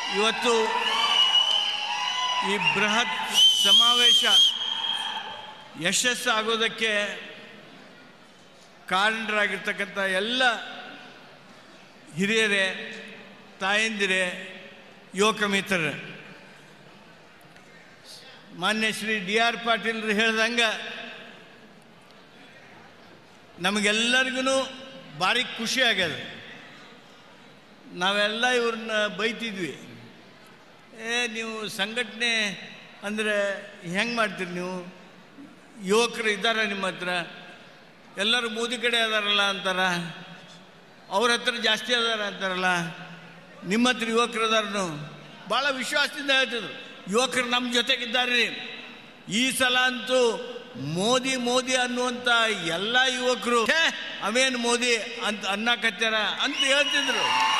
ಇವತ್ತು ಈ ಬೃಹತ್ ಸಮಾವೇಶ ಯಶಸ್ಸಾಗೋದಕ್ಕೆ ಕಾರಣರಾಗಿರ್ತಕ್ಕಂಥ ಎಲ್ಲ ಹಿರಿಯರೇ ತಾಯಂದಿರೇ ಯುವಕ ಮಿತ್ರರೇ ಮಾನ್ಯ ಶ್ರೀ ಡಿ ಆರ್ ಪಾಟೀಲ್ರು ಹೇಳ್ದಂಗೆ ನಮಗೆಲ್ಲರಿಗೂ ಭಾರಿ ಖುಷಿ ಆಗ್ಯದ ನಾವೆಲ್ಲ ಇವ್ರನ್ನ ಬೈತಿದ್ವಿ ಏ ನೀವು ಸಂಘಟನೆ ಅಂದರೆ ಹೆಂಗೆ ಮಾಡ್ತೀರಿ ನೀವು ಯುವಕರು ಇದ್ದಾರೆ ನಿಮ್ಮ ಹತ್ರ ಎಲ್ಲರೂ ಮೋದಿ ಕಡೆ ಅದಾರಲ್ಲ ಅಂತಾರ ಅವ್ರ ಹತ್ರ ಜಾಸ್ತಿ ಅದಾರ ಅಂತಾರಲ್ಲ ನಿಮ್ಮ ಹತ್ರ ಯುವಕರು ಅದಾರನು ಭಾಳ ವಿಶ್ವಾಸದಿಂದ ಹೇಳ್ತಿದ್ರು ಯುವಕರು ನಮ್ಮ ಜೊತೆಗಿದ್ದಾರೆ ಈ ಸಲ ಅಂತೂ ಮೋದಿ ಮೋದಿ ಅನ್ನುವಂಥ ಎಲ್ಲ ಯುವಕರು "ಛೇ, ಅವೇನು ಮೋದಿ ಅಂತ ಅನ್ನಕತ್ಯಾರ ಅಂತ ಹೇಳ್ತಿದ್ರು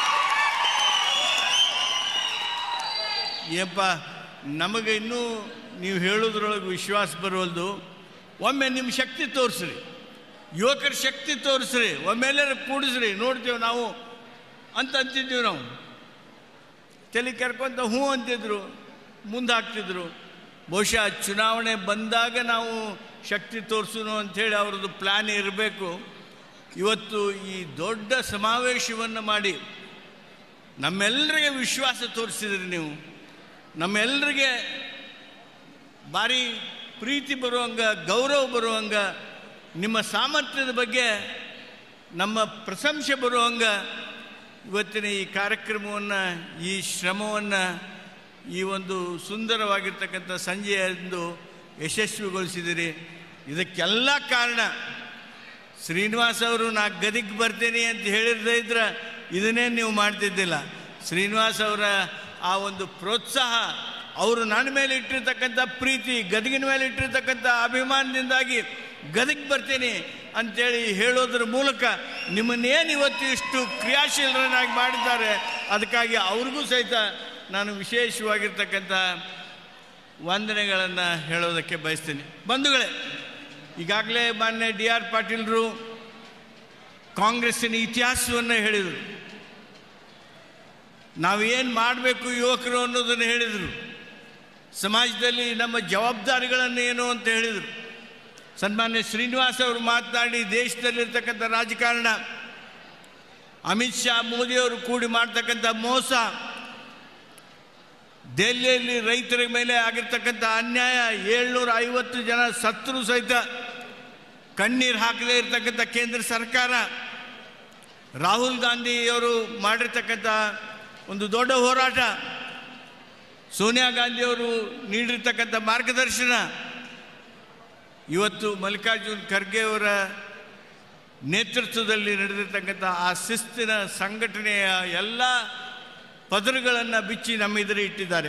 ಏಪ್ಪ ನಮಗೆ ಇನ್ನೂ ನೀವು ಹೇಳೋದ್ರೊಳಗೆ ವಿಶ್ವಾಸ ಬರುವಲ್ದು ಒಮ್ಮೆ ನಿಮ್ಮ ಶಕ್ತಿ ತೋರಿಸ್ರಿ ಯುವಕರ ಶಕ್ತಿ ತೋರಿಸ್ರಿ ಒಮ್ಮೆಲ್ಲರೂ ಕೂಡಿಸ್ರಿ ನೋಡ್ತೇವೆ ನಾವು ಅಂತ ಅಂತಿದ್ದೀವಿ ನಾವು ತಲೆ ಕರ್ಕೊಂತ ಹ್ಞೂ ಅಂತಿದ್ರು ಮುಂದೆ ಹಾಕ್ತಿದ್ರು ಬಹುಶಃ ಚುನಾವಣೆ ಬಂದಾಗ ನಾವು ಶಕ್ತಿ ತೋರಿಸೋಣ ಅಂಥೇಳಿ ಅವ್ರದ್ದು ಪ್ಲ್ಯಾನ್ ಇರಬೇಕು ಇವತ್ತು ಈ ದೊಡ್ಡ ಸಮಾವೇಶವನ್ನು ಮಾಡಿ ನಮ್ಮೆಲ್ಲರಿಗೆ ವಿಶ್ವಾಸ ತೋರಿಸಿದ್ರಿ ನೀವು ನಮ್ಮೆಲ್ಲರಿಗೆ ಭಾರಿ ಪ್ರೀತಿ ಬರುವಂಗ ಗೌರವ ಬರುವಂಗ ನಿಮ್ಮ ಸಾಮರ್ಥ್ಯದ ಬಗ್ಗೆ ನಮ್ಮ ಪ್ರಶಂಸೆ ಬರುವಂಗ ಇವತ್ತಿನ ಈ ಕಾರ್ಯಕ್ರಮವನ್ನು ಈ ಶ್ರಮವನ್ನು ಈ ಒಂದು ಸುಂದರವಾಗಿರ್ತಕ್ಕಂಥ ಸಂಜೆಯಂದು ಯಶಸ್ವಿಗೊಳಿಸಿದಿರಿ ಇದಕ್ಕೆಲ್ಲ ಕಾರಣ ಶ್ರೀನಿವಾಸ್ ಅವರು ನಾ ಗದಿಗೆ ಬರ್ತೀನಿ ಅಂತ ಹೇಳಿರದೇ ಇದ್ರೆ ಇದನ್ನೇ ನೀವು ಮಾಡ್ತಿದ್ದಿಲ್ಲ ಶ್ರೀನಿವಾಸ್ ಅವರ ಆ ಒಂದು ಪ್ರೋತ್ಸಾಹ ಅವರು ನನ್ನ ಮೇಲೆ ಇಟ್ಟಿರ್ತಕ್ಕಂಥ ಪ್ರೀತಿ ಗದಗಿನ ಮೇಲೆ ಇಟ್ಟಿರ್ತಕ್ಕಂಥ ಅಭಿಮಾನದಿಂದಾಗಿ ಗದಗ್ ಬರ್ತೀನಿ ಅಂತೇಳಿ ಹೇಳೋದ್ರ ಮೂಲಕ ನಿಮ್ಮನ್ನೇನು ಇವತ್ತು ಇಷ್ಟು ಕ್ರಿಯಾಶೀಲರನ್ನಾಗಿ ಮಾಡಿದ್ದಾರೆ ಅದಕ್ಕಾಗಿ ಅವ್ರಿಗೂ ಸಹಿತ ನಾನು ವಿಶೇಷವಾಗಿರ್ತಕ್ಕಂಥ ವಂದನೆಗಳನ್ನು ಹೇಳೋದಕ್ಕೆ ಬಯಸ್ತೀನಿ ಬಂಧುಗಳೇ ಈಗಾಗಲೇ ಮಾನ್ಯ ಡಿ ಆರ್ ಪಾಟೀಲ್ರು ಕಾಂಗ್ರೆಸ್ಸಿನ ಇತಿಹಾಸವನ್ನು ಹೇಳಿದರು ನಾವೇನು ಮಾಡಬೇಕು ಯುವಕರು ಅನ್ನೋದನ್ನು ಹೇಳಿದರು ಸಮಾಜದಲ್ಲಿ ನಮ್ಮ ಜವಾಬ್ದಾರಿಗಳನ್ನು ಏನು ಅಂತ ಹೇಳಿದರು ಸನ್ಮಾನ್ಯ ಶ್ರೀನಿವಾಸ್ ಅವರು ಮಾತನಾಡಿ ದೇಶದಲ್ಲಿರ್ತಕ್ಕಂಥ ರಾಜಕಾರಣ ಅಮಿತ್ ಶಾ ಮೋದಿಯವರು ಕೂಡಿ ಮಾಡ್ತಕ್ಕಂಥ ಮೋಸ ದೆಹಲಿಯಲ್ಲಿ ರೈತರ ಮೇಲೆ ಆಗಿರ್ತಕ್ಕಂಥ ಅನ್ಯಾಯ ಏಳ್ನೂರ ಐವತ್ತು ಜನ ಸತ್ರು ಸಹಿತ ಕಣ್ಣೀರು ಹಾಕದೇ ಇರತಕ್ಕಂಥ ಕೇಂದ್ರ ಸರ್ಕಾರ ರಾಹುಲ್ ಗಾಂಧಿಯವರು ಮಾಡಿರ್ತಕ್ಕಂಥ ಒಂದು ದೊಡ್ಡ ಹೋರಾಟ ಸೋನಿಯಾ ಗಾಂಧಿಯವರು ನೀಡಿರ್ತಕ್ಕಂಥ ಮಾರ್ಗದರ್ಶನ ಇವತ್ತು ಮಲ್ಲಿಕಾರ್ಜುನ್ ಖರ್ಗೆ ಅವರ ನೇತೃತ್ವದಲ್ಲಿ ನಡೆದಿರ್ತಕ್ಕಂಥ ಆ ಶಿಸ್ತಿನ ಸಂಘಟನೆಯ ಎಲ್ಲ ಪದರುಗಳನ್ನು ಬಿಚ್ಚಿ ನಮ್ಮ ಎದುರು ಇಟ್ಟಿದ್ದಾರೆ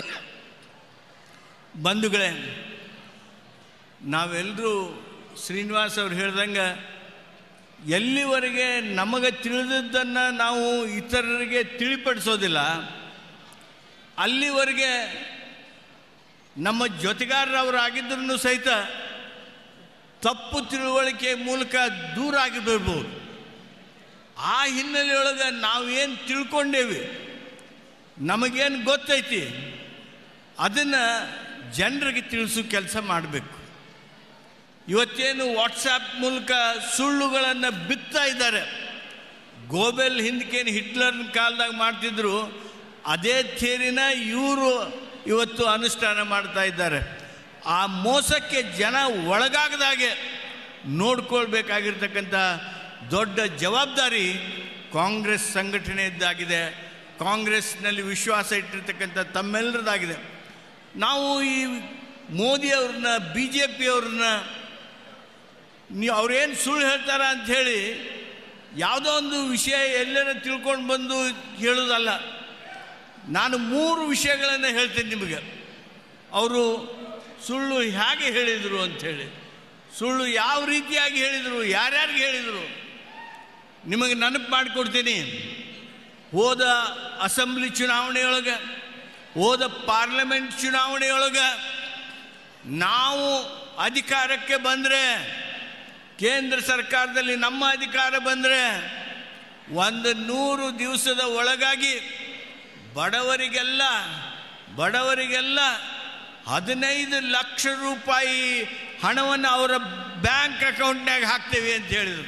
ಬಂಧುಗಳೇ ನಾವೆಲ್ಲರೂ ಶ್ರೀನಿವಾಸ್ ಅವ್ರು ಹೇಳ್ದಂಗೆ ಎಲ್ಲಿವರೆಗೆ ನಮಗೆ ತಿಳಿದದ್ದನ್ನು ನಾವು ಇತರರಿಗೆ ತಿಳಿಪಡಿಸೋದಿಲ್ಲ ಅಲ್ಲಿವರೆಗೆ ನಮ್ಮ ಜೊತೆಗಾರರವರು ಆಗಿದ್ರೂ ಸಹಿತ ತಪ್ಪು ತಿಳುವಳಿಕೆ ಮೂಲಕ ದೂರ ಆಗಿಬಿಡ್ಬೋದು ಆ ಹಿನ್ನೆಲೆಯೊಳಗೆ ನಾವೇನು ತಿಳ್ಕೊಂಡೇವಿ ನಮಗೇನು ಗೊತ್ತೈತಿ ಅದನ್ನು ಜನರಿಗೆ ತಿಳಿಸೋ ಕೆಲಸ ಮಾಡಬೇಕು ಇವತ್ತೇನು ವಾಟ್ಸಾಪ್ ಮೂಲಕ ಸುಳ್ಳುಗಳನ್ನು ಬಿತ್ತಾ ಇದ್ದಾರೆ ಗೋಬೆಲ್ ಹಿಂದಕ್ಕೇನು ಹಿಟ್ಲರ್ನ ಕಾಲದಾಗ ಮಾಡ್ತಿದ್ರು ಅದೇ ಥೇರಿನ ಇವರು ಇವತ್ತು ಅನುಷ್ಠಾನ ಮಾಡ್ತಾ ಇದ್ದಾರೆ ಆ ಮೋಸಕ್ಕೆ ಜನ ಒಳಗಾಗದಾಗೆ ನೋಡ್ಕೊಳ್ಬೇಕಾಗಿರ್ತಕ್ಕಂಥ ದೊಡ್ಡ ಜವಾಬ್ದಾರಿ ಕಾಂಗ್ರೆಸ್ ಸಂಘಟನೆಯದ್ದಾಗಿದೆ ಕಾಂಗ್ರೆಸ್ನಲ್ಲಿ ವಿಶ್ವಾಸ ಇಟ್ಟಿರ್ತಕ್ಕಂಥ ತಮ್ಮೆಲ್ಲರದಾಗಿದೆ ನಾವು ಈ ಮೋದಿಯವ್ರನ್ನ ಬಿ ಜೆ ಪಿಯವ್ರನ್ನ ನೀವು ಅವ್ರೇನು ಸುಳ್ಳು ಹೇಳ್ತಾರ ಅಂಥೇಳಿ ಯಾವುದೋ ಒಂದು ವಿಷಯ ಎಲ್ಲರ ತಿಳ್ಕೊಂಡು ಬಂದು ಹೇಳೋದಲ್ಲ ನಾನು ಮೂರು ವಿಷಯಗಳನ್ನು ಹೇಳ್ತೇನೆ ನಿಮಗೆ ಅವರು ಸುಳ್ಳು ಹೇಗೆ ಹೇಳಿದರು ಅಂಥೇಳಿ ಸುಳ್ಳು ಯಾವ ರೀತಿಯಾಗಿ ಹೇಳಿದರು ಯಾರ್ಯಾರಿಗೆ ಹೇಳಿದರು ನಿಮಗೆ ನೆನಪು ಮಾಡಿಕೊಡ್ತೀನಿ ಹೋದ ಅಸೆಂಬ್ಲಿ ಚುನಾವಣೆಯೊಳಗೆ ಹೋದ ಪಾರ್ಲಿಮೆಂಟ್ ಚುನಾವಣೆಯೊಳಗೆ ನಾವು ಅಧಿಕಾರಕ್ಕೆ ಬಂದರೆ ಕೇಂದ್ರ ಸರ್ಕಾರದಲ್ಲಿ ನಮ್ಮ ಅಧಿಕಾರ ಬಂದರೆ ಒಂದು ನೂರು ದಿವಸದ ಒಳಗಾಗಿ ಬಡವರಿಗೆಲ್ಲ ಬಡವರಿಗೆಲ್ಲ ಹದಿನೈದು ಲಕ್ಷ ರೂಪಾಯಿ ಹಣವನ್ನು ಅವರ ಬ್ಯಾಂಕ್ ಅಕೌಂಟ್ನಾಗ ಹಾಕ್ತೇವೆ ಅಂತ ಹೇಳಿದರು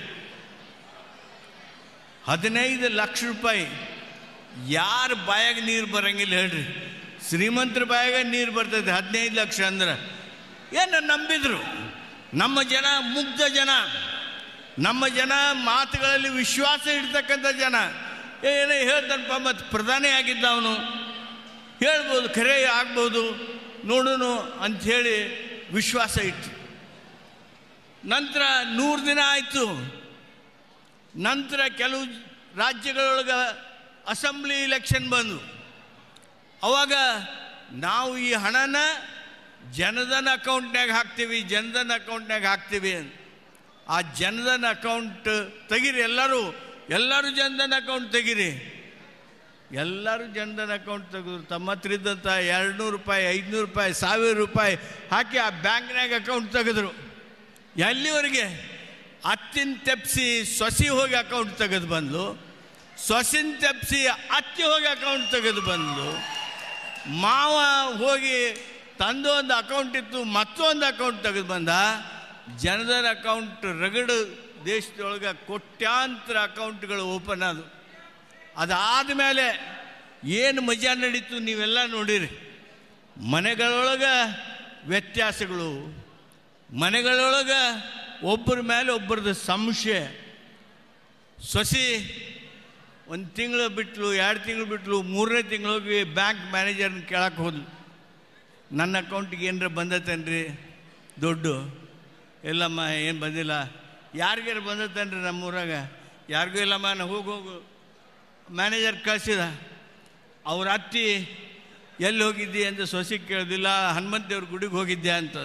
ಹದಿನೈದು ಲಕ್ಷ ರೂಪಾಯಿ ಯಾರ ಬಾಯಾಗ ನೀರು ಬರಂಗಿಲ್ಲ ಹೇಳ್ರಿ ಶ್ರೀಮಂತರ ಬಾಯಾಗ ನೀರು ಬರ್ತದೆ ಹದಿನೈದು ಲಕ್ಷ ಅಂದ್ರೆ ಏನು ನಂಬಿದ್ರು ನಮ್ಮ ಜನ ಮುಗ್ಧ ಜನ ನಮ್ಮ ಜನ ಮಾತುಗಳಲ್ಲಿ ವಿಶ್ವಾಸ ಇಡ್ತಕ್ಕಂಥ ಜನ ಏನೋ ಹೇಳ್ತಾನಪ್ಪ ಮತ್ತು ಪ್ರಧಾನಿ ಆಗಿದ್ದ ಅವನು ಹೇಳ್ಬೋದು ಖರೆ ಆಗ್ಬೋದು ನೋಡೋಣ ಅಂಥೇಳಿ ವಿಶ್ವಾಸ ಇಟ್ಟು ನಂತರ ನೂರು ದಿನ ಆಯಿತು ನಂತರ ಕೆಲವು ರಾಜ್ಯಗಳೊಳಗೆ ಅಸೆಂಬ್ಲಿ ಇಲೆಕ್ಷನ್ ಬಂದು ಅವಾಗ ನಾವು ಈ ಹಣನ ಜನಧನ್ ಅಕೌಂಟ್ನಾಗ ಹಾಕ್ತೀವಿ ಜನಧನ್ ಅಕೌಂಟ್ನಾಗ ಹಾಕ್ತೀವಿ ಅಂತ ಆ ಜನಧನ್ ಅಕೌಂಟ್ ತೆಗೀರಿ ಎಲ್ಲರೂ ಎಲ್ಲರೂ ಜನಧನ್ ಅಕೌಂಟ್ ತೆಗೀರಿ ಎಲ್ಲರೂ ಜನಧನ್ ಅಕೌಂಟ್ ತೆಗೆದ್ರು ತಮ್ಮ ಹತ್ರ ಇದ್ದಂಥ ಎರಡುನೂರು ರೂಪಾಯಿ ಐದುನೂರು ರೂಪಾಯಿ ಸಾವಿರ ರೂಪಾಯಿ ಹಾಕಿ ಆ ಬ್ಯಾಂಕ್ನಾಗ ಅಕೌಂಟ್ ತೆಗೆದ್ರು ಎಲ್ಲಿವರೆಗೆ ಅತ್ತಿನ ತೆಪ್ಸಿ ಸೊಸಿ ಹೋಗಿ ಅಕೌಂಟ್ ತೆಗೆದು ಬಂದು ಸೊಸಿನ ತೆಪ್ಸಿ ಅತ್ತಿ ಹೋಗಿ ಅಕೌಂಟ್ ತೆಗೆದು ಬಂದು ಮಾವ ಹೋಗಿ ತಂದು ಒಂದು ಅಕೌಂಟ್ ಇತ್ತು ಮತ್ತೊಂದು ಅಕೌಂಟ್ ತೆಗೆದು ಬಂದ ಜನಧನ್ ಅಕೌಂಟ್ ರಗಡು ದೇಶದೊಳಗೆ ಕೋಟ್ಯಾಂತರ ಅಕೌಂಟ್ಗಳು ಓಪನ್ ಆದವು ಅದಾದ ಮೇಲೆ ಏನು ಮಜಾ ನಡೀತು ನೀವೆಲ್ಲ ನೋಡಿರಿ ಮನೆಗಳೊಳಗೆ ವ್ಯತ್ಯಾಸಗಳು ಮನೆಗಳೊಳಗೆ ಒಬ್ಬರ ಮೇಲೆ ಒಬ್ಬರದ್ದು ಸಂಶಯ ಸೊಸಿ ಒಂದು ತಿಂಗಳು ಬಿಟ್ಲು ಎರಡು ತಿಂಗಳು ಬಿಟ್ಲು ಮೂರನೇ ತಿಂಗಳು ಹೋಗಿ ಬ್ಯಾಂಕ್ ಮ್ಯಾನೇಜರ್ನ ಕೇಳಕ್ಕೆ ಹೋದ್ಲು ನನ್ನ ಅಕೌಂಟಿಗೆ ಏನರ ಬಂದತೇನ್ರಿ ದುಡ್ಡು ಇಲ್ಲಮ್ಮ ಏನು ಬಂದಿಲ್ಲ ಯಾರಿಗಾರು ಬಂದತೇನ್ರಿ ನಮ್ಮೂರಾಗ ಯಾರಿಗೂ ಇಲ್ಲಮ್ಮ ನಾ ಹೋಗಿ ಹೋಗು ಮ್ಯಾನೇಜರ್ ಕಳಿಸಿದ ಅವ್ರ ಅತ್ತಿ ಎಲ್ಲಿ ಹೋಗಿದ್ದಿ ಅಂತ ಸೊಸಿ ಕೇಳೋದಿಲ್ಲ ಹನುಮಂತ ದೇವ್ರ ಗುಡಿಗೆ ಹೋಗಿದ್ದೆ ಅಂತ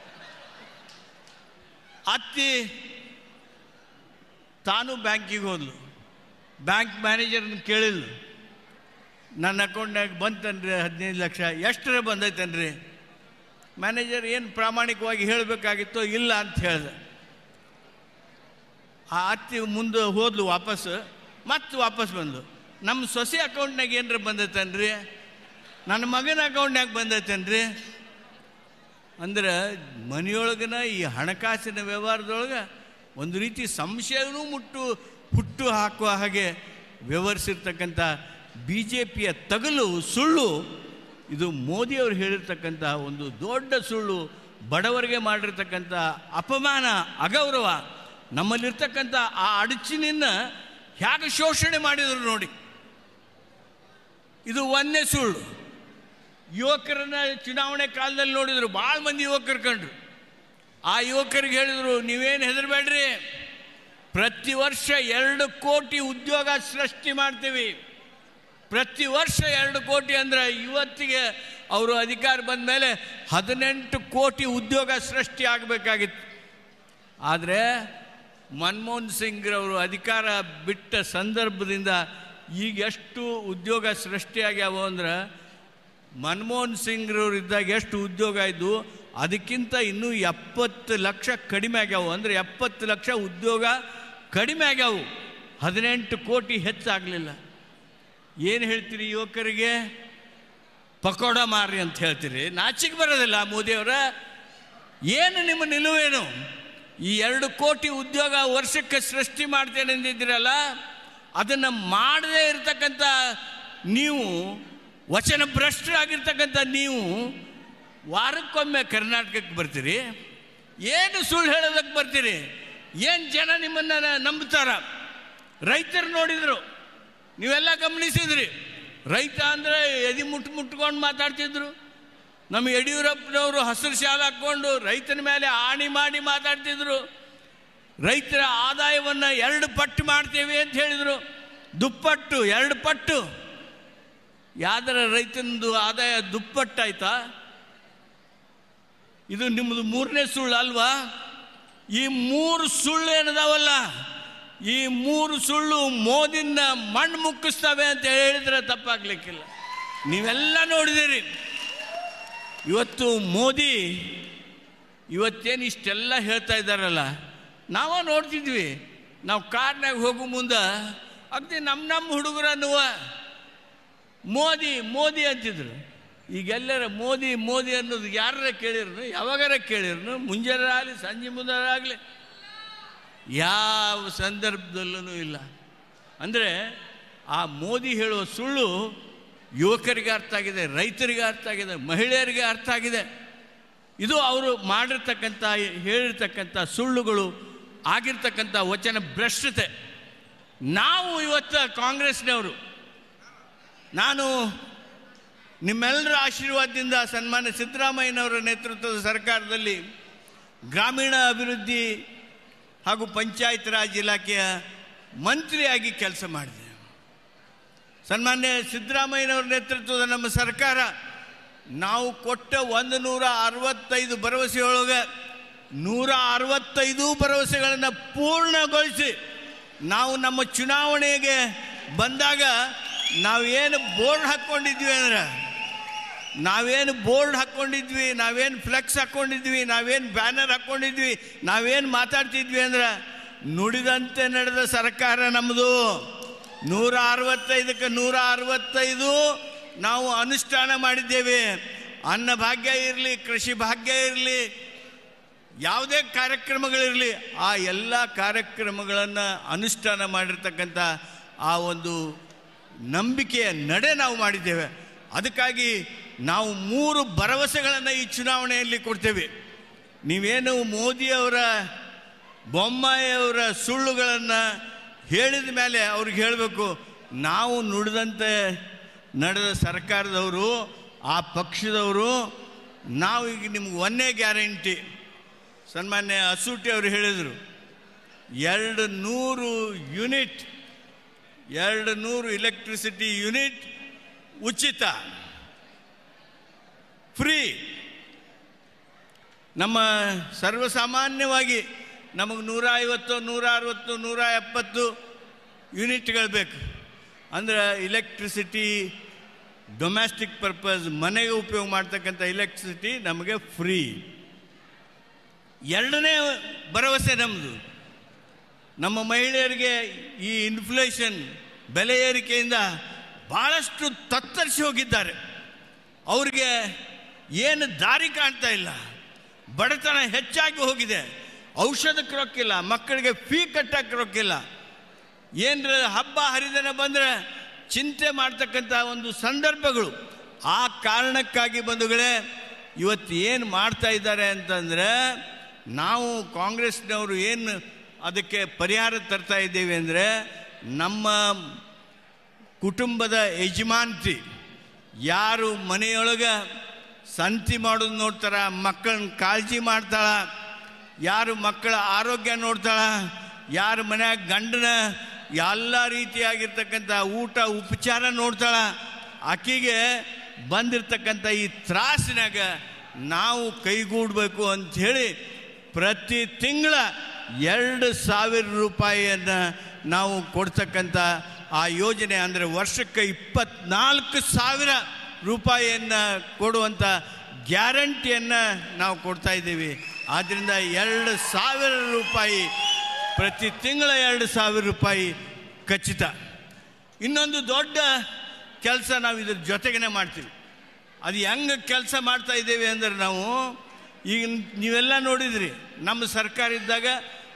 ಅತ್ತಿ ತಾನು ಬ್ಯಾಂಕಿಗೆ ಹೋದ್ಲು ಬ್ಯಾಂಕ್ ಮ್ಯಾನೇಜರ್ನ ಕೇಳಿಲ್ಲ ನನ್ನ ಅಕೌಂಟ್ನಾಗ ಬಂತನ್ರಿ ಹದಿನೈದು ಲಕ್ಷ ಎಷ್ಟರ ಬಂದೈತನ್ರಿ ಮ್ಯಾನೇಜರ್ ಏನು ಪ್ರಾಮಾಣಿಕವಾಗಿ ಹೇಳಬೇಕಾಗಿತ್ತೋ ಇಲ್ಲ ಅಂತ ಹೇಳ್ದೆ ಆ ಅತ್ತಿ ಮುಂದೆ ಹೋದ್ಲು ವಾಪಸ್ ಮತ್ತೆ ವಾಪಸ್ ಬಂದು ನಮ್ಮ ಸೊಸೆ ಅಕೌಂಟ್ನಾಗ ಏನರ ಬಂದೈತನ್ರಿ ನನ್ನ ಮಗನ ಅಕೌಂಟ್ನಾಗ ಬಂದೈತನ್ರಿ ಅಂದ್ರೆ ಮನೆಯೊಳಗನ ಈ ಹಣಕಾಸಿನ ವ್ಯವಹಾರದೊಳಗೆ ಒಂದು ರೀತಿ ಸಂಶಯವೂ ಮುಟ್ಟು ಹುಟ್ಟು ಹಾಕುವ ಹಾಗೆ ವ್ಯವಹರಿಸಿರ್ತಕ್ಕಂಥ ಬಿ ಜೆ ಪಿಯ ತಗಲು ಸುಳ್ಳು ಇದು ಮೋದಿಯವರು ಹೇಳಿರ್ತಕ್ಕಂಥ ಒಂದು ದೊಡ್ಡ ಸುಳ್ಳು ಬಡವರಿಗೆ ಮಾಡಿರ್ತಕ್ಕಂಥ ಅಪಮಾನ ಅಗೌರವ ನಮ್ಮಲ್ಲಿರ್ತಕ್ಕಂಥ ಆ ಅಡಚಿನಿಂದ ಹೇಗೆ ಶೋಷಣೆ ಮಾಡಿದರು ನೋಡಿ ಇದು ಒಂದೇ ಸುಳ್ಳು ಯುವಕರನ್ನ ಚುನಾವಣೆ ಕಾಲದಲ್ಲಿ ನೋಡಿದ್ರು ಭಾಳ ಮಂದಿ ಯುವಕರು ಕಂಡ್ರು ಆ ಯುವಕರಿಗೆ ಹೇಳಿದರು ನೀವೇನು ಹೆದರಬೇಡ್ರಿ ಪ್ರತಿ ವರ್ಷ ಎರಡು ಕೋಟಿ ಉದ್ಯೋಗ ಸೃಷ್ಟಿ ಮಾಡ್ತೀವಿ ಪ್ರತಿ ವರ್ಷ ಎರಡು ಕೋಟಿ ಅಂದರೆ ಇವತ್ತಿಗೆ ಅವರು ಅಧಿಕಾರ ಬಂದ ಮೇಲೆ ಹದಿನೆಂಟು ಕೋಟಿ ಉದ್ಯೋಗ ಸೃಷ್ಟಿ ಆಗಬೇಕಾಗಿತ್ತು ಆದರೆ ಮನಮೋಹನ್ ಸಿಂಗ್ರವರು ಅಧಿಕಾರ ಬಿಟ್ಟ ಸಂದರ್ಭದಿಂದ ಈಗ ಎಷ್ಟು ಉದ್ಯೋಗ ಸೃಷ್ಟಿಯಾಗ್ಯಾವ ಅಂದ್ರೆ ಮನಮೋಹನ್ ಸಿಂಗ್ರವ್ರು ಇದ್ದಾಗ ಎಷ್ಟು ಉದ್ಯೋಗ ಇದ್ದು ಅದಕ್ಕಿಂತ ಇನ್ನೂ ಎಪ್ಪತ್ತು ಲಕ್ಷ ಕಡಿಮೆ ಆಗ್ಯಾವು ಅಂದರೆ ಎಪ್ಪತ್ತು ಲಕ್ಷ ಉದ್ಯೋಗ ಕಡಿಮೆ ಆಗ್ಯಾವು ಹದಿನೆಂಟು ಕೋಟಿ ಹೆಚ್ಚಾಗಲಿಲ್ಲ ಏನು ಹೇಳ್ತೀರಿ ಯುವಕರಿಗೆ ಪಕೋಡ ಮಾರ್ರಿ ಅಂತ ಹೇಳ್ತೀರಿ ನಾಚಿಗೆ ಬರೋದಿಲ್ಲ ಮೋದಿಯವರ ಏನು ನಿಮ್ಮ ನಿಲುವೇನು ಈ ಎರಡು ಕೋಟಿ ಉದ್ಯೋಗ ವರ್ಷಕ್ಕೆ ಸೃಷ್ಟಿ ಮಾಡ್ತೇನೆ ಅಂದಿದ್ದೀರಲ್ಲ ಅದನ್ನು ಮಾಡದೇ ಇರತಕ್ಕಂಥ ನೀವು ವಚನ ಭ್ರಷ್ಟರಾಗಿರ್ತಕ್ಕಂಥ ನೀವು ವಾರಕ್ಕೊಮ್ಮೆ ಕರ್ನಾಟಕಕ್ಕೆ ಬರ್ತೀರಿ ಏನು ಸುಳ್ಳು ಹೇಳೋದಕ್ಕೆ ಬರ್ತೀರಿ ಏನು ಜನ ನಿಮ್ಮನ್ನು ನಂಬ್ತಾರ ರೈತರು ನೋಡಿದರು ನೀವೆಲ್ಲ ಗಮನಿಸಿದ್ರಿ ರೈತ ಅಂದರೆ ಎದಿ ಮುಟ್ಟು ಮುಟ್ಕೊಂಡು ಮಾತಾಡ್ತಿದ್ರು ನಮ್ಮ ಯಡಿಯೂರಪ್ಪನವರು ಹಸಿರು ಶಾಲೆ ಹಾಕ್ಕೊಂಡು ರೈತನ ಮೇಲೆ ಆಣಿ ಮಾಡಿ ಮಾತಾಡ್ತಿದ್ರು ರೈತರ ಆದಾಯವನ್ನು ಎರಡು ಪಟ್ಟು ಮಾಡ್ತೇವೆ ಅಂತ ಹೇಳಿದರು ದುಪ್ಪಟ್ಟು ಎರಡು ಪಟ್ಟು ಯಾವ್ದರ ರೈತನದು ಆದಾಯ ದುಪ್ಪಟ್ಟಾಯ್ತಾ ಇದು ನಿಮ್ಮದು ಮೂರನೇ ಸುಳ್ಳು ಅಲ್ವಾ ಈ ಮೂರು ಸುಳ್ಳು ಏನದಾವಲ್ಲ ಈ ಮೂರು ಸುಳ್ಳು ಮೋದಿನ ಮಣ್ಣು ಮುಕ್ಕಿಸ್ತವೆ ಅಂತ ಹೇಳಿದ್ರೆ ತಪ್ಪಾಗ್ಲಿಕ್ಕಿಲ್ಲ ನೀವೆಲ್ಲ ನೋಡಿದಿರಿ ಇವತ್ತು ಮೋದಿ ಇವತ್ತೇನು ಇಷ್ಟೆಲ್ಲ ಹೇಳ್ತಾ ಇದ್ದಾರಲ್ಲ ನಾವ ನೋಡ್ತಿದ್ವಿ ನಾವು ಕಾರ್ನಾಗ ಹೋಗೋ ಮುಂದೆ ಅಗ್ದಿ ನಮ್ಮ ನಮ್ಮ ಹುಡುಗರನ್ನುವ ಮೋದಿ ಮೋದಿ ಅಂತಿದ್ರು ಈಗೆಲ್ಲರ ಮೋದಿ ಮೋದಿ ಅನ್ನೋದು ಯಾರ ಕೇಳಿರ್ನು ಯಾವಾಗಾರ ಕೇಳಿರ್ನು ಮುಂಜಾನೆ ಆಗಲಿ ಸಂಜೆ ಮುಂಜಾನೆ ಆಗಲಿ ಯಾವ ಸಂದರ್ಭದಲ್ಲೂ ಇಲ್ಲ ಅಂದರೆ ಆ ಮೋದಿ ಹೇಳುವ ಸುಳ್ಳು ಯುವಕರಿಗೆ ಅರ್ಥ ಆಗಿದೆ ರೈತರಿಗೆ ಅರ್ಥ ಆಗಿದೆ ಮಹಿಳೆಯರಿಗೆ ಅರ್ಥ ಆಗಿದೆ ಇದು ಅವರು ಮಾಡಿರ್ತಕ್ಕಂಥ ಹೇಳಿರ್ತಕ್ಕಂಥ ಸುಳ್ಳುಗಳು ಆಗಿರ್ತಕ್ಕಂಥ ವಚನ ಭ್ರಷ್ಟತೆ ನಾವು ಇವತ್ತು ಕಾಂಗ್ರೆಸ್ನವರು ನಾನು ನಿಮ್ಮೆಲ್ಲರ ಆಶೀರ್ವಾದದಿಂದ ಸನ್ಮಾನ್ಯ ಸಿದ್ದರಾಮಯ್ಯನವರ ನೇತೃತ್ವದ ಸರ್ಕಾರದಲ್ಲಿ ಗ್ರಾಮೀಣ ಅಭಿವೃದ್ಧಿ ಹಾಗೂ ಪಂಚಾಯತ್ ರಾಜ್ ಇಲಾಖೆಯ ಮಂತ್ರಿಯಾಗಿ ಕೆಲಸ ಮಾಡಿದೆ ಸನ್ಮಾನ್ಯ ಸಿದ್ದರಾಮಯ್ಯನವರ ನೇತೃತ್ವದ ನಮ್ಮ ಸರ್ಕಾರ ನಾವು ಕೊಟ್ಟ ಒಂದು ನೂರ ಅರವತ್ತೈದು ಭರವಸೆಯೊಳಗೆ ನೂರ ಅರವತ್ತೈದು ಭರವಸೆಗಳನ್ನು ಪೂರ್ಣಗೊಳಿಸಿ ನಾವು ನಮ್ಮ ಚುನಾವಣೆಗೆ ಬಂದಾಗ ನಾವೇನು ಬೋರ್ಡ್ ಹಾಕ್ಕೊಂಡಿದ್ವಿ ಅಂದ್ರೆ ನಾವೇನು ಬೋರ್ಡ್ ಹಾಕ್ಕೊಂಡಿದ್ವಿ ನಾವೇನು ಫ್ಲೆಕ್ಸ್ ಹಾಕ್ಕೊಂಡಿದ್ವಿ ನಾವೇನು ಬ್ಯಾನರ್ ಹಾಕ್ಕೊಂಡಿದ್ವಿ ನಾವೇನು ಮಾತಾಡ್ತಿದ್ವಿ ಅಂದ್ರೆ ನುಡಿದಂತೆ ನಡೆದ ಸರ್ಕಾರ ನಮ್ಮದು ನೂರ ಅರವತ್ತೈದಕ್ಕೆ ನೂರ ಅರವತ್ತೈದು ನಾವು ಅನುಷ್ಠಾನ ಮಾಡಿದ್ದೇವೆ ಅನ್ನ ಭಾಗ್ಯ ಇರಲಿ ಕೃಷಿ ಭಾಗ್ಯ ಇರಲಿ ಯಾವುದೇ ಕಾರ್ಯಕ್ರಮಗಳಿರಲಿ ಆ ಎಲ್ಲ ಕಾರ್ಯಕ್ರಮಗಳನ್ನು ಅನುಷ್ಠಾನ ಮಾಡಿರ್ತಕ್ಕಂಥ ಆ ಒಂದು ನಂಬಿಕೆಯ ನಡೆ ನಾವು ಮಾಡಿದ್ದೇವೆ ಅದಕ್ಕಾಗಿ ನಾವು ಮೂರು ಭರವಸೆಗಳನ್ನು ಈ ಚುನಾವಣೆಯಲ್ಲಿ ಕೊಡ್ತೇವೆ ನೀವೇನು ಮೋದಿಯವರ ಬೊಮ್ಮಾಯಿಯವರ ಸುಳ್ಳುಗಳನ್ನು ಹೇಳಿದ ಮೇಲೆ ಅವ್ರಿಗೆ ಹೇಳಬೇಕು ನಾವು ನುಡಿದಂತೆ ನಡೆದ ಸರ್ಕಾರದವರು ಆ ಪಕ್ಷದವರು ನಾವು ಈಗ ನಿಮ್ಗೆ ಒಂದೇ ಗ್ಯಾರಂಟಿ ಸನ್ಮಾನ್ಯ ಅಸೂಟಿ ಅವರು ಹೇಳಿದರು ಎರಡು ನೂರು ಯೂನಿಟ್ ಎರಡು ನೂರು ಇಲೆಕ್ಟ್ರಿಸಿಟಿ ಯೂನಿಟ್ ಉಚಿತ ಫ್ರೀ ನಮ್ಮ ಸರ್ವಸಾಮಾನ್ಯವಾಗಿ ನಮಗೆ ನೂರ ಐವತ್ತು ನೂರ ಅರವತ್ತು ನೂರ ಎಪ್ಪತ್ತು ಯೂನಿಟ್ಗಳು ಬೇಕು ಅಂದರೆ ಇಲೆಕ್ಟ್ರಿಸಿಟಿ ಡೊಮ್ಯಾಸ್ಟಿಕ್ ಪರ್ಪಸ್ ಮನೆಗೆ ಉಪಯೋಗ ಮಾಡ್ತಕ್ಕಂಥ ಇಲೆಕ್ಟ್ರಿಸಿಟಿ ನಮಗೆ ಫ್ರೀ ಎರಡನೇ ಭರವಸೆ ನಮ್ಮದು ನಮ್ಮ ಮಹಿಳೆಯರಿಗೆ ಈ ಇನ್ಫ್ಲೇಷನ್ ಬೆಲೆ ಏರಿಕೆಯಿಂದ ಭಾಳಷ್ಟು ತತ್ತರಿಸಿ ಹೋಗಿದ್ದಾರೆ ಅವ್ರಿಗೆ ಏನು ದಾರಿ ಕಾಣ್ತಾ ಇಲ್ಲ ಬಡತನ ಹೆಚ್ಚಾಗಿ ಹೋಗಿದೆ ಔಷಧಕ್ಕೆ ರೊಕ್ಕಿಲ್ಲ ಮಕ್ಕಳಿಗೆ ಫೀ ಕಟ್ಟಕ್ಕೆ ರೊಕ್ಕಿಲ್ಲ ಏನರ ಹಬ್ಬ ಹರಿದಿನ ಬಂದರೆ ಚಿಂತೆ ಮಾಡ್ತಕ್ಕಂಥ ಒಂದು ಸಂದರ್ಭಗಳು ಆ ಕಾರಣಕ್ಕಾಗಿ ಬಂಧುಗಳೇ ಇವತ್ತು ಏನು ಮಾಡ್ತಾ ಇದ್ದಾರೆ ಅಂತಂದರೆ ನಾವು ಕಾಂಗ್ರೆಸ್ನವರು ಏನು ಅದಕ್ಕೆ ಪರಿಹಾರ ತರ್ತಾ ಇದ್ದೇವೆ ಅಂದರೆ ನಮ್ಮ ಕುಟುಂಬದ ಯಜಮಾನ್ತಿ ಯಾರು ಮನೆಯೊಳಗೆ ಸಂತಿ ಮಾಡೋದು ನೋಡ್ತಾರ ಮಕ್ಕಳನ್ನ ಕಾಳಜಿ ಮಾಡ್ತಾಳ ಯಾರು ಮಕ್ಕಳ ಆರೋಗ್ಯ ನೋಡ್ತಾಳ ಯಾರು ಮನ್ಯಾಗ ಗಂಡನ ಎಲ್ಲ ರೀತಿಯಾಗಿರ್ತಕ್ಕಂಥ ಊಟ ಉಪಚಾರ ನೋಡ್ತಾಳ ಆಕೆಗೆ ಬಂದಿರತಕ್ಕಂಥ ಈ ತ್ರಾಸಿನಾಗ ನಾವು ಕೈಗೂಡಬೇಕು ಅಂಥೇಳಿ ಪ್ರತಿ ತಿಂಗಳ ಎರಡು ಸಾವಿರ ರೂಪಾಯಿಯನ್ನು ನಾವು ಕೊಡ್ತಕ್ಕಂಥ ಆ ಯೋಜನೆ ಅಂದರೆ ವರ್ಷಕ್ಕೆ ಇಪ್ಪತ್ನಾಲ್ಕು ಸಾವಿರ ರೂಪಾಯಿಯನ್ನು ಕೊಡುವಂಥ ಗ್ಯಾರಂಟಿಯನ್ನು ನಾವು ಕೊಡ್ತಾ ಇದ್ದೀವಿ ಆದ್ದರಿಂದ ಎರಡು ಸಾವಿರ ರೂಪಾಯಿ ಪ್ರತಿ ತಿಂಗಳ ಎರಡು ಸಾವಿರ ರೂಪಾಯಿ ಖಚಿತ ಇನ್ನೊಂದು ದೊಡ್ಡ ಕೆಲಸ ನಾವು ಇದ್ರ ಜೊತೆಗೇ ಮಾಡ್ತೀವಿ ಅದು ಹೆಂಗೆ ಕೆಲಸ ಮಾಡ್ತಾ ಇದ್ದೇವೆ ಅಂದರೆ ನಾವು ಈಗ ನೀವೆಲ್ಲ ನೋಡಿದ್ರಿ ನಮ್ಮ ಸರ್ಕಾರ ಇದ್ದಾಗ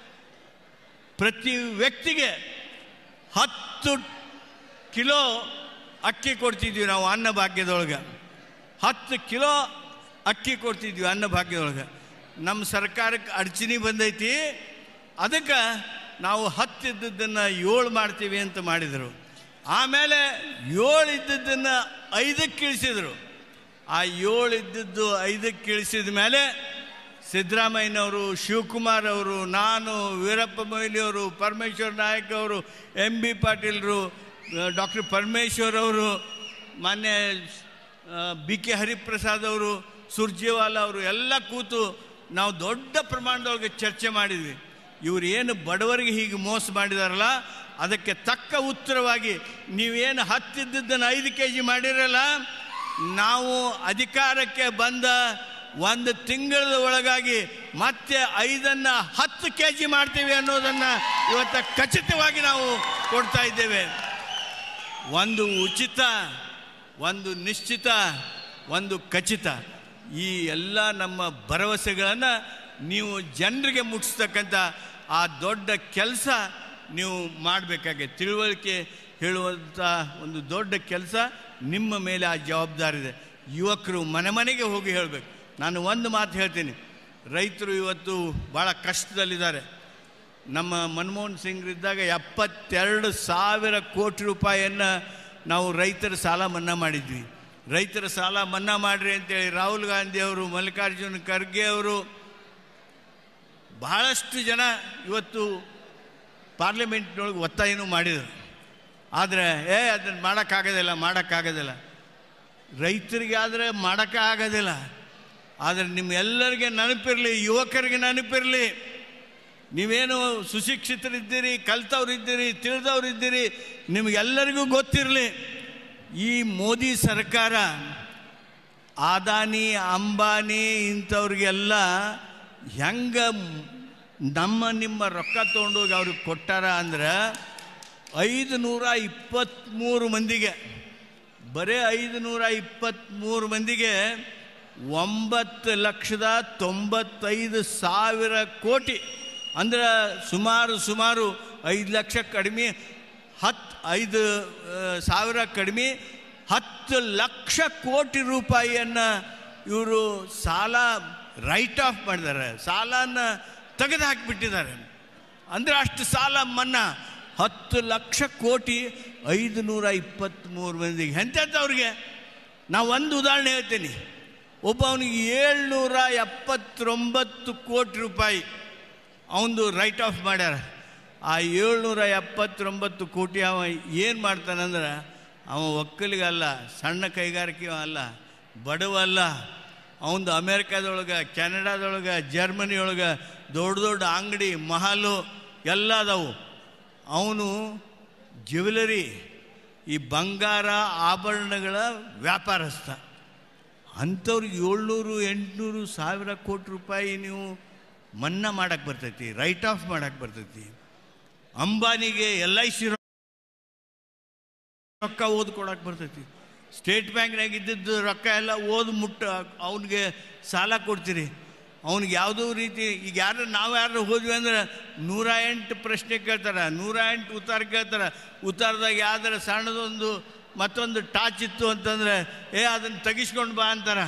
ಪ್ರತಿ ವ್ಯಕ್ತಿಗೆ ಹತ್ತು ಕಿಲೋ ಅಕ್ಕಿ ಕೊಡ್ತಿದ್ವಿ ನಾವು ಅನ್ನಭಾಗ್ಯದೊಳಗೆ ಹತ್ತು ಕಿಲೋ ಅಕ್ಕಿ ಕೊಡ್ತಿದ್ವಿ ಅನ್ನಭಾಗ್ಯದೊಳಗೆ ನಮ್ಮ ಸರ್ಕಾರಕ್ಕೆ ಅಡಚಣೆ ಬಂದೈತಿ ಅದಕ್ಕೆ ನಾವು ಹತ್ತು ಇದ್ದದ್ದನ್ನು ಏಳು ಮಾಡ್ತೀವಿ ಅಂತ ಮಾಡಿದರು ಆಮೇಲೆ ಏಳು ಇದ್ದದ್ದನ್ನು ಐದಕ್ಕೆ ಇಳಿಸಿದರು ಆ ಏಳು ಇದ್ದದ್ದು ಐದಕ್ಕೆ ಇಳಿಸಿದ ಮೇಲೆ ಸಿದ್ದರಾಮಯ್ಯನವರು ಶಿವಕುಮಾರ್ ಅವರು ನಾನು ವೀರಪ್ಪ ಮೊಯ್ಲಿಯವರು ಪರಮೇಶ್ವರ್ ನಾಯಕ್ ಅವರು ಎಂ ಬಿ ಪಾಟೀಲ್ರು ಡಾಕ್ಟರ್ ಪರಮೇಶ್ವರ್ ಅವರು ಮಾನ್ಯ ಬಿ ಕೆ ಹರಿಪ್ರಸಾದ್ ಅವರು ಸುರ್ಜೇವಾಲ ಅವರು ಎಲ್ಲ ಕೂತು ನಾವು ದೊಡ್ಡ ಪ್ರಮಾಣದೊಳಗೆ ಚರ್ಚೆ ಮಾಡಿದ್ವಿ ಇವರು ಏನು ಬಡವರಿಗೆ ಹೀಗೆ ಮೋಸ ಮಾಡಿದಾರಲ್ಲ ಅದಕ್ಕೆ ತಕ್ಕ ಉತ್ತರವಾಗಿ ನೀವೇನು ಹತ್ತಿದ್ದನ್ನು ಐದು ಕೆ ಜಿ ಮಾಡಿರಲ್ಲ ನಾವು ಅಧಿಕಾರಕ್ಕೆ ಬಂದ ಒಂದು ತಿಂಗಳ ಒಳಗಾಗಿ ಮತ್ತೆ ಐದನ್ನು ಹತ್ತು ಕೆ ಜಿ ಮಾಡ್ತೀವಿ ಅನ್ನೋದನ್ನು ಇವತ್ತು ಖಚಿತವಾಗಿ ನಾವು ಕೊಡ್ತಾ ಇದ್ದೇವೆ ಒಂದು ಉಚಿತ ಒಂದು ನಿಶ್ಚಿತ ಒಂದು ಖಚಿತ ಈ ಎಲ್ಲ ನಮ್ಮ ಭರವಸೆಗಳನ್ನು ನೀವು ಜನರಿಗೆ ಮುಟ್ಟಿಸ್ತಕ್ಕಂಥ ಆ ದೊಡ್ಡ ಕೆಲಸ ನೀವು ಮಾಡಬೇಕಾಗಿದೆ ತಿಳುವಳಿಕೆ ಹೇಳುವಂಥ ಒಂದು ದೊಡ್ಡ ಕೆಲಸ ನಿಮ್ಮ ಮೇಲೆ ಆ ಜವಾಬ್ದಾರಿ ಇದೆ ಯುವಕರು ಮನೆ ಮನೆಗೆ ಹೋಗಿ ಹೇಳಬೇಕು ನಾನು ಒಂದು ಮಾತು ಹೇಳ್ತೀನಿ ರೈತರು ಇವತ್ತು ಭಾಳ ಕಷ್ಟದಲ್ಲಿದ್ದಾರೆ ನಮ್ಮ ಮನಮೋಹನ್ ಸಿಂಗ್ ಇದ್ದಾಗ ಎಪ್ಪತ್ತೆರಡು ಸಾವಿರ ಕೋಟಿ ರೂಪಾಯಿಯನ್ನು ನಾವು ರೈತರ ಸಾಲ ಮನ್ನಾ ಮಾಡಿದ್ವಿ ರೈತರ ಸಾಲ ಮನ್ನಾ ಮಾಡಿರಿ ಅಂತೇಳಿ ರಾಹುಲ್ ಗಾಂಧಿ ಅವರು ಮಲ್ಲಿಕಾರ್ಜುನ ಖರ್ಗೆ ಅವರು ಬಹಳಷ್ಟು ಜನ ಇವತ್ತು ಪಾರ್ಲಿಮೆಂಟ್ನೊಳಗೆ ಒತ್ತಾಯನೂ ಮಾಡಿದರು ಆದರೆ ಏ ಅದನ್ನು ಮಾಡೋಕ್ಕಾಗೋದಿಲ್ಲ ಮಾಡೋಕ್ಕಾಗೋದಿಲ್ಲ ರೈತರಿಗೆ ಆದರೆ ಮಾಡೋಕ್ಕೆ ಆಗೋದಿಲ್ಲ ಆದರೆ ನಿಮ್ಮೆಲ್ಲರಿಗೆ ನೆನಪಿರಲಿ ಯುವಕರಿಗೆ ನೆನಪಿರಲಿ ನೀವೇನು ಸುಶಿಕ್ಷಿತರಿದ್ದೀರಿ ಕಲ್ತವ್ರಿದ್ದೀರಿ ತಿಳಿದವರಿದ್ದೀರಿ ನಿಮಗೆಲ್ಲರಿಗೂ ಗೊತ್ತಿರಲಿ ಈ ಮೋದಿ ಸರ್ಕಾರ ಆದಾನಿ ಅಂಬಾನಿ ಇಂಥವ್ರಿಗೆಲ್ಲ ಹೆಂಗೆ ನಮ್ಮ ನಿಮ್ಮ ರೊಕ್ಕ ತೊಗೊಂಡೋಗಿ ಅವ್ರಿಗೆ ಕೊಟ್ಟಾರ ಅಂದ್ರೆ ಐದು ನೂರ ಇಪ್ಪತ್ತ್ಮೂರು ಮಂದಿಗೆ ಬರೀ ಐದು ನೂರ ಇಪ್ಪತ್ತ್ಮೂರು ಮಂದಿಗೆ ಒಂಬತ್ತು ಲಕ್ಷದ ತೊಂಬತ್ತೈದು ಸಾವಿರ ಕೋಟಿ ಅಂದ್ರೆ ಸುಮಾರು ಸುಮಾರು ಐದು ಲಕ್ಷ ಕಡಿಮೆ ಹತ್ತು ಐದು ಆ, ಸಾವಿರ ಕಡಿಮೆ ಹತ್ತು ಲಕ್ಷ ಕೋಟಿ ರೂಪಾಯಿಯನ್ನು ಇವರು ಸಾಲ ರೈಟ್ ಆಫ್ ಮಾಡಿದ್ದಾರೆ ಸಾಲನ ತೆಗೆದು ಹಾಕಿಬಿಟ್ಟಿದ್ದಾರೆ ಅಂದರೆ ಅಷ್ಟು ಸಾಲ ಮನ್ನಾ ಹತ್ತು ಲಕ್ಷ ಕೋಟಿ ಐದು ನೂರ ಇಪ್ಪತ್ತ್ಮೂರು ಮಂದಿಗೆ ಎಂಥವ್ರಿಗೆ ನಾವು ಒಂದು ಉದಾಹರಣೆ ಹೇಳ್ತೀನಿ ಒಬ್ಬ ಅವನಿಗೆ ಏಳ್ನೂರ ಎಪ್ಪತ್ತೊಂಬತ್ತು ಕೋಟಿ ರೂಪಾಯಿ ಅವನದು ರೈಟ್ ಆಫ್ ಮಾಡ್ಯಾರ ಆ ಏಳ್ನೂರ ಎಪ್ಪತ್ತೊಂಬತ್ತು ಕೋಟಿ ಅವ ಏನು ಮಾಡ್ತಾನಂದ್ರೆ ಅವ ಒಕ್ಕಲಿಗಲ್ಲ ಸಣ್ಣ ಕೈಗಾರಿಕೆ ಅಲ್ಲ ಬಡವ ಅಲ್ಲ ಅವನದು ಅಮೇರಿಕಾದೊಳಗೆ ಕೆನಡಾದೊಳಗೆ ಜರ್ಮನಿಯೊಳಗೆ ದೊಡ್ಡ ದೊಡ್ಡ ಅಂಗಡಿ ಮಹಲು ಎಲ್ಲ ಅದಾವು ಅವನು ಜ್ಯುವೆಲರಿ ಈ ಬಂಗಾರ ಆಭರಣಗಳ ವ್ಯಾಪಾರಸ್ಥ ಅಂಥವ್ರಿಗೆ ಏಳ್ನೂರು ಎಂಟುನೂರು ಸಾವಿರ ಕೋಟಿ ರೂಪಾಯಿ ನೀವು ಮನ್ನಾ ಮಾಡಕ್ಕೆ ಬರ್ತೈತಿ ರೈಟ್ ಆಫ್ ಮಾಡಕ್ಕೆ ಬರ್ತೈತಿ ಅಂಬಾನಿಗೆ ಎಲ್ ಐ ಸಿ ರೊಕ್ಕ ಓದ್ ಕೊಡಕ್ಕೆ ಬರ್ತೈತಿ ಸ್ಟೇಟ್ ಬ್ಯಾಂಕ್ನಾಗ ಇದ್ದಿದ್ದು ರೊಕ್ಕ ಎಲ್ಲ ಓದ್ ಮುಟ್ಟ ಅವನಿಗೆ ಸಾಲ ಕೊಡ್ತೀರಿ ಅವ್ನಿಗೆ ಯಾವುದೋ ರೀತಿ ಈಗ ಯಾರು ನಾವು ಯಾರು ಹೋದ್ವಿ ಅಂದ್ರೆ ನೂರ ಎಂಟು ಪ್ರಶ್ನೆ ಕೇಳ್ತಾರೆ ನೂರ ಎಂಟು ಉತ್ತರ ಕೇಳ್ತಾರೆ ಉತ್ತರದಾಗ ಯಾವ್ದಾರ ಸಣ್ಣದೊಂದು ಮತ್ತೊಂದು ಟಾಚ್ ಇತ್ತು ಅಂತಂದ್ರೆ ಏ ಅದನ್ನು ತೆಗಿಸ್ಕೊಂಡು ಬಾ ಅಂತಾರೆ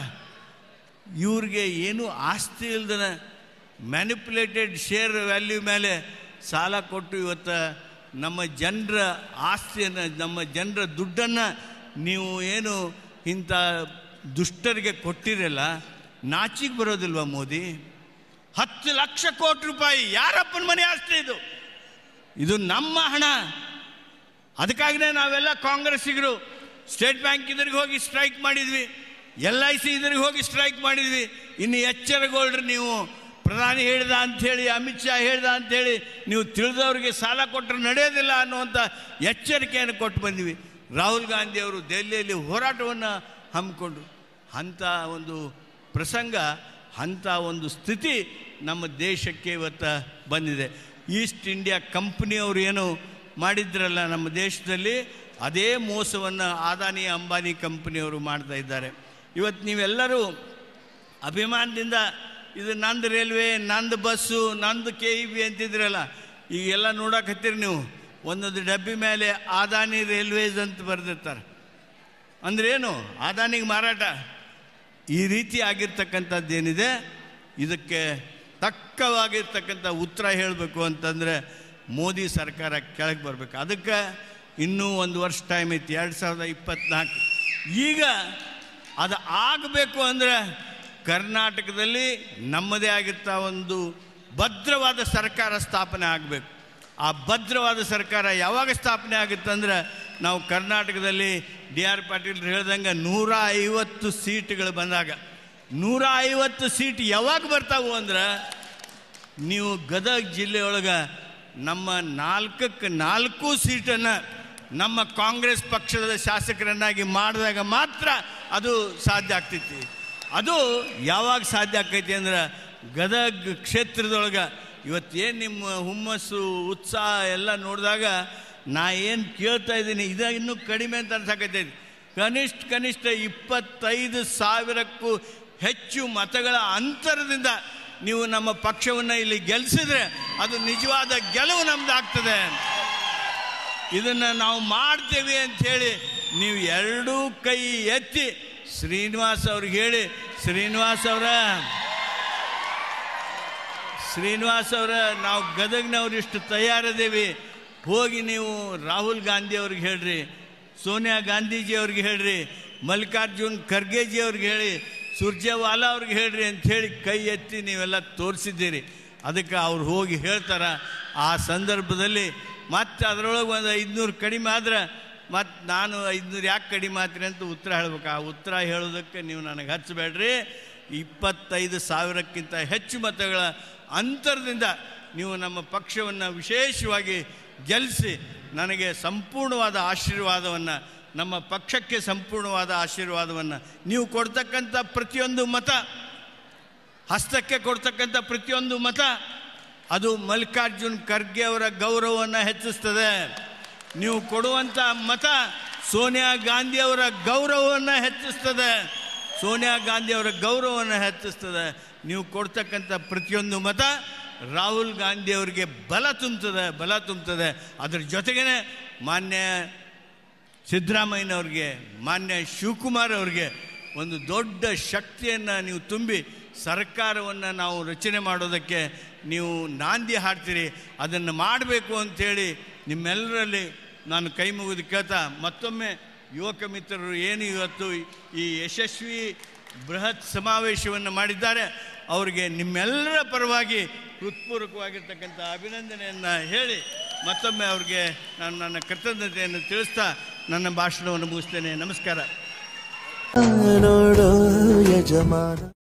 ಇವ್ರಿಗೆ ಏನು ಆಸ್ತಿ ಇಲ್ದನ ಮ್ಯಾನಿಪುಲೇಟೆಡ್ ಶೇರ್ ವ್ಯಾಲ್ಯೂ ಮೇಲೆ ಸಾಲ ಕೊಟ್ಟು ಇವತ್ತು ನಮ್ಮ ಜನರ ಆಸ್ತಿಯನ್ನು ನಮ್ಮ ಜನರ ದುಡ್ಡನ್ನು ನೀವು ಏನು ಇಂಥ ದುಷ್ಟರಿಗೆ ಕೊಟ್ಟಿರಲ್ಲ ನಾಚಿಗೆ ಬರೋದಿಲ್ವಾ ಮೋದಿ ಹತ್ತು ಲಕ್ಷ ಕೋಟಿ ರೂಪಾಯಿ ಯಾರಪ್ಪನ ಮನೆ ಆಸ್ತಿ ಇದು ಇದು ನಮ್ಮ ಹಣ ಅದಕ್ಕಾಗಿನೇ ನಾವೆಲ್ಲ ಕಾಂಗ್ರೆಸ್ಸಿಗರು ಸ್ಟೇಟ್ ಬ್ಯಾಂಕ್ ಇದ್ರಿಗೆ ಹೋಗಿ ಸ್ಟ್ರೈಕ್ ಮಾಡಿದ್ವಿ ಎಲ್ ಐ ಸಿ ಇದ್ರಿಗೆ ಹೋಗಿ ಸ್ಟ್ರೈಕ್ ಮಾಡಿದ್ವಿ ಇನ್ನು ಎಚ್ಚರಗೊಳ್ರಿ ನೀವು ಪ್ರಧಾನಿ ಹೇಳಿದ ಅಂಥೇಳಿ ಅಮಿತ್ ಶಾ ಹೇಳಿದ ಅಂಥೇಳಿ ನೀವು ತಿಳಿದವ್ರಿಗೆ ಸಾಲ ಕೊಟ್ಟರೆ ನಡೆಯೋದಿಲ್ಲ ಅನ್ನುವಂಥ ಎಚ್ಚರಿಕೆಯನ್ನು ಕೊಟ್ಟು ಬಂದ್ವಿ ರಾಹುಲ್ ಗಾಂಧಿ ಅವರು ದೆಹಲಿಯಲ್ಲಿ ಹೋರಾಟವನ್ನು ಹಮ್ಮಿಕೊಂಡ್ರು ಅಂಥ ಒಂದು ಪ್ರಸಂಗ ಅಂಥ ಒಂದು ಸ್ಥಿತಿ ನಮ್ಮ ದೇಶಕ್ಕೆ ಇವತ್ತು ಬಂದಿದೆ ಈಸ್ಟ್ ಇಂಡಿಯಾ ಕಂಪ್ನಿಯವರು ಏನು ಮಾಡಿದ್ರಲ್ಲ ನಮ್ಮ ದೇಶದಲ್ಲಿ ಅದೇ ಮೋಸವನ್ನು ಆದಾನಿ ಅಂಬಾನಿ ಕಂಪ್ನಿಯವರು ಮಾಡ್ತಾ ಇದ್ದಾರೆ ಇವತ್ತು ನೀವೆಲ್ಲರೂ ಅಭಿಮಾನದಿಂದ ಇದು ನಂದು ರೈಲ್ವೆ ನಂದು ಬಸ್ಸು ನಂದು ಕೆ ಇ ಬಿ ಅಂತಿದ್ರಲ್ಲ ಈಗೆಲ್ಲ ನೋಡಕತ್ತೀರಿ ನೀವು ಒಂದೊಂದು ಡಬ್ಬಿ ಮೇಲೆ ಆದಾನಿ ರೈಲ್ವೇಸ್ ಅಂತ ಬರೆದಿರ್ತಾರೆ ಅಂದ್ರೇನು ಆದಾನಿಗೆ ಮಾರಾಟ ಈ ರೀತಿ ಆಗಿರ್ತಕ್ಕಂಥದ್ದೇನಿದೆ ಇದಕ್ಕೆ ತಕ್ಕವಾಗಿರ್ತಕ್ಕಂಥ ಉತ್ತರ ಹೇಳಬೇಕು ಅಂತಂದರೆ ಮೋದಿ ಸರ್ಕಾರ ಕೆಳಗೆ ಬರಬೇಕು ಅದಕ್ಕೆ ಇನ್ನೂ ಒಂದು ವರ್ಷ ಟೈಮ್ ಐತಿ ಎರಡು ಸಾವಿರದ ಇಪ್ಪತ್ತ್ನಾಲ್ಕು ಈಗ ಅದು ಆಗಬೇಕು ಅಂದರೆ ಕರ್ನಾಟಕದಲ್ಲಿ ನಮ್ಮದೇ ಆಗಿರ್ತಾ ಒಂದು ಭದ್ರವಾದ ಸರ್ಕಾರ ಸ್ಥಾಪನೆ ಆಗಬೇಕು ಆ ಭದ್ರವಾದ ಸರ್ಕಾರ ಯಾವಾಗ ಸ್ಥಾಪನೆ ಆಗುತ್ತಂದ್ರೆ ನಾವು ಕರ್ನಾಟಕದಲ್ಲಿ ಡಿ ಆರ್ ಪಾಟೀಲ್ ಹೇಳ್ದಂಗೆ ನೂರ ಐವತ್ತು ಸೀಟ್ಗಳು ಬಂದಾಗ ನೂರ ಐವತ್ತು ಸೀಟ್ ಯಾವಾಗ ಬರ್ತಾವು ಅಂದ್ರೆ ನೀವು ಗದಗ ಜಿಲ್ಲೆಯೊಳಗೆ ನಮ್ಮ ನಾಲ್ಕಕ್ಕೆ ನಾಲ್ಕು ಸೀಟನ್ನು ನಮ್ಮ ಕಾಂಗ್ರೆಸ್ ಪಕ್ಷದ ಶಾಸಕರನ್ನಾಗಿ ಮಾಡಿದಾಗ ಮಾತ್ರ ಅದು ಸಾಧ್ಯ ಆಗ್ತೈತಿ ಅದು ಯಾವಾಗ ಸಾಧ್ಯ ಆಕೈತಿ ಅಂದ್ರೆ ಗದಗ ಕ್ಷೇತ್ರದೊಳಗೆ ಇವತ್ತೇನು ನಿಮ್ಮ ಹುಮ್ಮಸ್ಸು ಉತ್ಸಾಹ ಎಲ್ಲ ನೋಡಿದಾಗ ನಾ ಏನು ಕೇಳ್ತಾ ಇದ್ದೀನಿ ಇದು ಇನ್ನೂ ಕಡಿಮೆ ಅಂತ ಅನ್ಸಾಕತ್ತೈತಿ ಕನಿಷ್ಠ ಕನಿಷ್ಠ ಇಪ್ಪತ್ತೈದು ಸಾವಿರಕ್ಕೂ ಹೆಚ್ಚು ಮತಗಳ ಅಂತರದಿಂದ ನೀವು ನಮ್ಮ ಪಕ್ಷವನ್ನು ಇಲ್ಲಿ ಗೆಲ್ಲಿಸಿದ್ರೆ ಅದು ನಿಜವಾದ ಗೆಲುವು ನಮ್ದಾಗ್ತದೆ ಇದನ್ನು ನಾವು ಮಾಡ್ತೇವೆ ಅಂಥೇಳಿ ನೀವು ಎರಡೂ ಕೈ ಎತ್ತಿ ಶ್ರೀನಿವಾಸ್ ಅವ್ರಿಗೆ ಹೇಳಿ ಶ್ರೀನಿವಾಸ್ ಅವರ ಶ್ರೀನಿವಾಸ್ ಅವರ ನಾವು ಗದಗ್ನವ್ರು ಇಷ್ಟು ತಯಾರಿದ್ದೀವಿ ಹೋಗಿ ನೀವು ರಾಹುಲ್ ಗಾಂಧಿ ಅವ್ರಿಗೆ ಹೇಳ್ರಿ ಸೋನಿಯಾ ಗಾಂಧೀಜಿ ಅವ್ರಿಗೆ ಹೇಳ್ರಿ ಮಲ್ಲಿಕಾರ್ಜುನ್ ಖರ್ಗೆಜಿ ಅವ್ರಿಗೆ ಹೇಳಿ ಸುರ್ಜೇವಾಲಾ ಅವ್ರಿಗೆ ಹೇಳ್ರಿ ಅಂತ ಹೇಳಿ ಕೈ ಎತ್ತಿ ನೀವೆಲ್ಲ ತೋರಿಸಿದ್ದೀರಿ ಅದಕ್ಕೆ ಅವ್ರು ಹೋಗಿ ಹೇಳ್ತಾರ ಆ ಸಂದರ್ಭದಲ್ಲಿ ಮತ್ತೆ ಅದರೊಳಗೆ ಒಂದು ಐದುನೂರು ಕಡಿಮೆ ಆದ್ರೆ ಮತ್ತು ನಾನು ಐದುನೂರು ಯಾಕೆ ಕಡಿಮೆ ಆತ್ರಿ ಅಂತ ಉತ್ತರ ಹೇಳ್ಬೇಕು ಆ ಉತ್ತರ ಹೇಳೋದಕ್ಕೆ ನೀವು ನನಗೆ ಹಚ್ಚಬೇಡ್ರಿ ಇಪ್ಪತ್ತೈದು ಸಾವಿರಕ್ಕಿಂತ ಹೆಚ್ಚು ಮತಗಳ ಅಂತರದಿಂದ ನೀವು ನಮ್ಮ ಪಕ್ಷವನ್ನು ವಿಶೇಷವಾಗಿ ಗೆಲ್ಲಿಸಿ ನನಗೆ ಸಂಪೂರ್ಣವಾದ ಆಶೀರ್ವಾದವನ್ನು ನಮ್ಮ ಪಕ್ಷಕ್ಕೆ ಸಂಪೂರ್ಣವಾದ ಆಶೀರ್ವಾದವನ್ನು ನೀವು ಕೊಡ್ತಕ್ಕಂಥ ಪ್ರತಿಯೊಂದು ಮತ ಹಸ್ತಕ್ಕೆ ಕೊಡ್ತಕ್ಕಂಥ ಪ್ರತಿಯೊಂದು ಮತ ಅದು ಮಲ್ಲಿಕಾರ್ಜುನ್ ಖರ್ಗೆ ಅವರ ಗೌರವವನ್ನು ಹೆಚ್ಚಿಸ್ತದೆ ನೀವು ಕೊಡುವಂಥ ಮತ ಸೋನಿಯಾ ಗಾಂಧಿ ಅವರ ಗೌರವವನ್ನು ಹೆಚ್ಚಿಸ್ತದೆ ಸೋನಿಯಾ ಗಾಂಧಿ ಅವರ ಗೌರವವನ್ನು ಹೆಚ್ಚಿಸ್ತದೆ ನೀವು ಕೊಡ್ತಕ್ಕಂಥ ಪ್ರತಿಯೊಂದು ಮತ ರಾಹುಲ್ ಗಾಂಧಿ ಅವರಿಗೆ ಬಲ ತುಂಬುತ್ತದೆ ಬಲ ತುಂಬುತ್ತದೆ ಅದ್ರ ಜೊತೆಗೇ ಮಾನ್ಯ ಸಿದ್ದರಾಮಯ್ಯನವ್ರಿಗೆ ಮಾನ್ಯ ಶಿವಕುಮಾರ್ ಅವ್ರಿಗೆ ಒಂದು ದೊಡ್ಡ ಶಕ್ತಿಯನ್ನು ನೀವು ತುಂಬಿ ಸರ್ಕಾರವನ್ನು ನಾವು ರಚನೆ ಮಾಡೋದಕ್ಕೆ ನೀವು ನಾಂದಿ ಹಾಡ್ತೀರಿ ಅದನ್ನು ಮಾಡಬೇಕು ಅಂಥೇಳಿ ನಿಮ್ಮೆಲ್ಲರಲ್ಲಿ ನಾನು ಕೈ ಮುಗಿದು ಕೇಳ್ತಾ ಮತ್ತೊಮ್ಮೆ ಯುವಕ ಮಿತ್ರರು ಏನು ಇವತ್ತು ಈ ಯಶಸ್ವಿ ಬೃಹತ್ ಸಮಾವೇಶವನ್ನು ಮಾಡಿದ್ದಾರೆ ಅವರಿಗೆ ನಿಮ್ಮೆಲ್ಲರ ಪರವಾಗಿ ಹೃತ್ಪೂರ್ವಕವಾಗಿರ್ತಕ್ಕಂಥ ಅಭಿನಂದನೆಯನ್ನು ಹೇಳಿ ಮತ್ತೊಮ್ಮೆ ಅವ್ರಿಗೆ ನಾನು ನನ್ನ ಕೃತಜ್ಞತೆಯನ್ನು ತಿಳಿಸ್ತಾ ನನ್ನ ಭಾಷಣವನ್ನು ಮುಗಿಸ್ತೇನೆ ನಮಸ್ಕಾರ ನೋಡೋ ಯಜಮಾನ